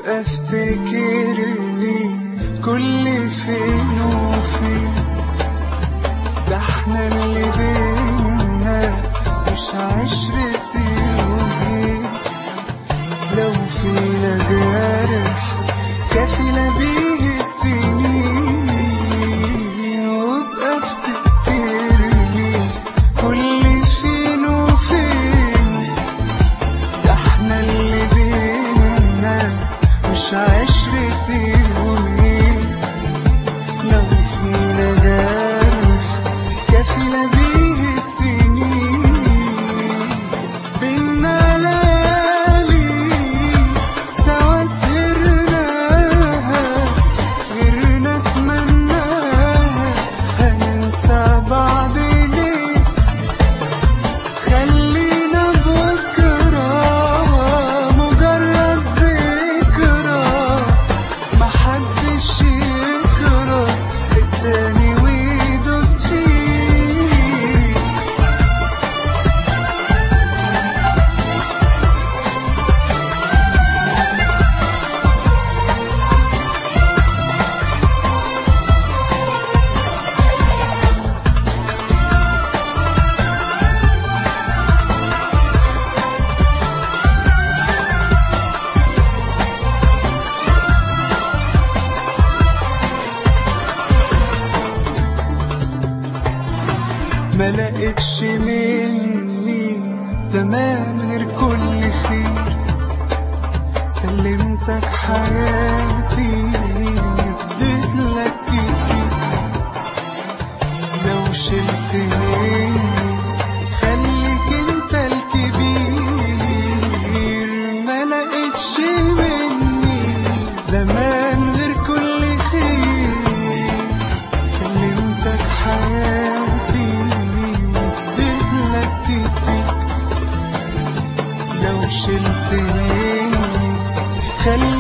وابقى افتكرني كل فين وفين ده احنا اللي بينا مش عشرتي وهي لو فينا جارح كفينا بيه السنين وابقى افتكرني كل فين وفين ده احنا اللي بينا مش عشرتي وهي لو فينا جارح كفينا بيه السنين بينا ليالي سوا سهرناها غيرنا اتمناها هننسى بعض ليه خلينا بكرة مجرد ذكرى محدش يكره التاني ويدوس فيه ما لقيتش مني زمان غير كل خير سلمتك حياتي اديت لك كتير لو شلت مني خليك انت الكبير ما لقيتش مني زمان غير كل خير سلمتك حياتي واديت لك كتير لو شلت مني خلي